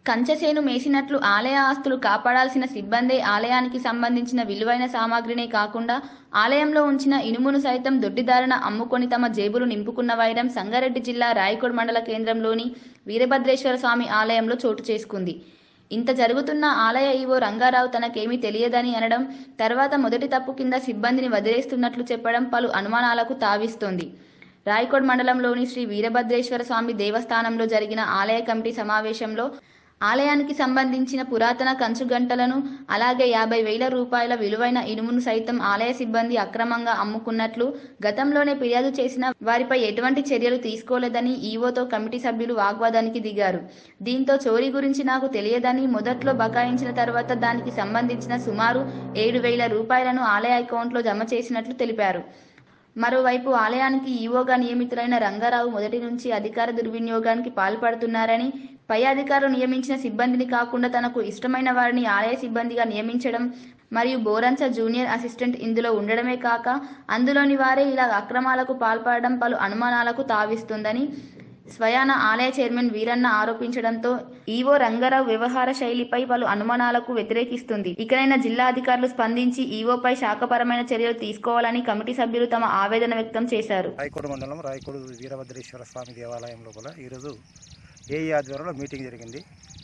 కంచెసేను మేసినట్లు ఆలయ ఆస్తులు కాపాడాల్సిన సిబ్బందే ఆలయానికి సంబంధించిన విలువైన సామాగ్రినే కాకుండా ఆలయంలో ఉంచిన ఇనుమును సైతం దొడ్డిదారున అమ్ముకొని తమ జేబులు నింపుకున్న వైరం సంగారెడ్డి జిల్లా రాయకోడ్ మండల కేంద్రంలోని వీరభద్రేశ్వర స్వామి ఆలయంలో చోటు చేసుకుంది ఇంత జరుగుతున్న ఆలయ ఈవో రంగారావు తనకేమీ తెలియదని అనడం తర్వాత మొదటి తప్పు కింద సిబ్బందిని వదిలేస్తున్నట్లు చెప్పడం పలు అనుమానాలకు తావిస్తోంది రాయకోడ్ మండలంలోని శ్రీ వీరభద్రేశ్వర స్వామి దేవస్థానంలో జరిగిన ఆలయ కమిటీ సమావేశంలో ఆలయానికి సంబంధించిన పురాతన కంచు గంటలను అలాగే యాభై వేల రూపాయల విలువైన ఇనుమును సైతం ఆలయ సిబ్బంది అక్రమంగా అమ్ముకున్నట్లు గతంలోనే ఫిర్యాదు చేసిన వారిపై ఎటువంటి చర్యలు తీసుకోలేదని ఈవోతో కమిటీ సభ్యులు వాగ్వాదానికి దిగారు దీంతో చోరీ గురించి నాకు తెలియదని మొదట్లో బకాయించిన తర్వాత దానికి సంబంధించిన సుమారు ఏడు వేల రూపాయలను ఆలయ అకౌంట్లో జమ చేసినట్లు తెలిపారు మరోవైపు ఆలయానికి ఈవోగా నియమితులైన రంగారావు మొదటి నుంచి అధికార దుర్వినియోగానికి పాల్పడుతున్నారని పై అధికారులు నియమించిన సిబ్బందిని కాకుండా తనకు ఇష్టమైన వారిని ఆలయ సిబ్బందిగా నియమించడం మరియు బోరంచ జూనియర్ అసిస్టెంట్ ఇందులో ఉండడమే కాక అందులోని వారే ఇలా అక్రమాలకు పాల్పడడం పలు అనుమానాలకు తావిస్తుందని స్వయాన ఆలయ చైర్మన్ వీరన్న ఆరోపించడంతో ఈవో రంగారావు వ్యవహార శైలిపై పలు అనుమానాలకు వ్యతిరేకిస్తుంది ఇకనైనా జిల్లా అధికారులు స్పందించి ఈవోపై శాఖపరమైన చర్యలు తీసుకోవాలని కమిటీ సభ్యులు తమ ఆవేదన వ్యక్తం చేశారు రాయకోడు మండలం రాయకోడు వీరభద్రేశ్వర స్వామి దేవాలయం లోపల ఈరోజు ఏఈ ఆధ్వర్యంలో మీటింగ్ జరిగింది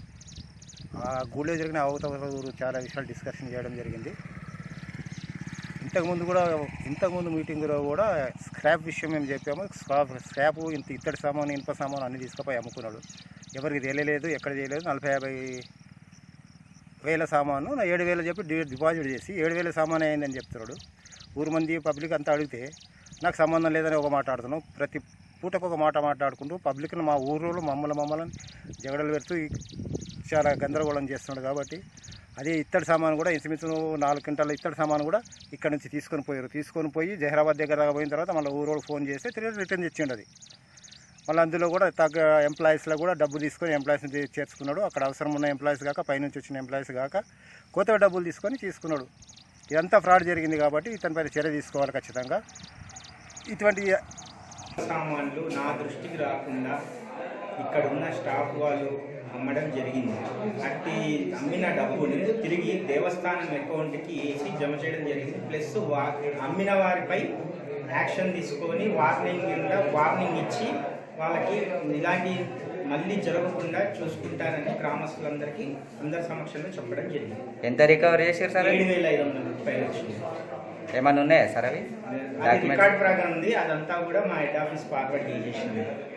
ఆ గుడిలో జరిగిన అవతవలు చాలా విషయాలు డిస్కషన్ చేయడం జరిగింది ఇంతకుముందు కూడా ఇంతకుముందు మీటింగ్లో కూడా స్క్రాప్ విషయం మేము చెప్పాము స్క్రాప్ స్క్రాప్ ఇంత ఇత్తడి సామాను ఇనుప సామాను అన్ని తీసుకుపోయి అమ్ముకున్నాడు ఎవరికి తెలియలేదు ఎక్కడ చేయలేదు నలభై యాభై వేల సామాను నా ఏడు వేలు చెప్పి డి- డిపాజిట్ చేసి ఏడు వేల సామాన్ అయిందని చెప్తున్నాడు ఊరు మంది పబ్లిక్ అంతా అడిగితే నాకు సంబంధం లేదని ఒక మాట ఆడుతున్నావు ప్రతి పూటకు ఒక మాట మాట్లాడుకుంటూ పబ్లిక్ని మా ఊరు మమ్మల్ని మమ్మల్ని జగడలు పెడుతూ ఈ చాలా గందరగోళం చేస్తున్నాడు కాబట్టి అదే ఇత్తడి సామాను కూడా ఇంచుమించు నాలుగు క్వింటాల ఇత్తడి సామాను కూడా ఇక్కడ నుంచి తీసుకొని పోయారు తీసుకొని పోయి జహీరాబాద్ దగ్గర దాకా పోయిన తర్వాత మళ్ళీ ఊరోడు ఫోన్ చేస్తే తిరిగి రిటర్న్ తెచ్చిండు అది మళ్ళీ అందులో కూడా తగ్గ ఎంప్లాయీస్లో కూడా డబ్బు తీసుకొని ఎంప్లాయీస్ని చే- చేర్చుకున్నాడు అక్కడ అవసరం ఉన్న ఎంప్లాయీస్ కాక పైనుంచి వచ్చిన ఎంప్లాయీస్ కాక కొత్త డబ్బులు తీసుకొని తీసుకున్నాడు ఇదంతా ఫ్రాడ్ జరిగింది కాబట్టి ఇతనిపైన చర్య తీసుకోవాలి ఖచ్చితంగా ఇటువంటి సామాన్లు నా దృష్టికి రాకుండా ఇక్కడ ఉన్న స్టాఫ్ వాళ్ళు అమ్మడం జరిగింది అట్టి అమ్మిన డబ్బుని తిరిగి దేవస్థానం అకౌంట్కి వేసి జమ చేయడం జరిగింది ప్లస్ వా అమ్మిన వారిపై యాక్షన్ తీసుకొని వార్నింగ్ కింద వార్నింగ్ ఇచ్చి వాళ్ళకి ఇలాంటి మళ్ళీ జరగకుండా చూసుకుంటారని గ్రామస్తులందరికీ అందరి సమక్షంలో చెప్పడం జరిగింది ఎంత రికవర్ చేశారు సార్ ఏడు వేల ఐదు వందల రూపాయలు వచ్చింది ఏమన్నా ఉన్నాయా సార్ అవి అది డాక్యుమెంట్స్ రికార్డ్ ప్రకారం ఉంది అదంతా కూడా మా హెడ్ ఆఫీస్ ఫార్వర్డ్ చేసేసినాము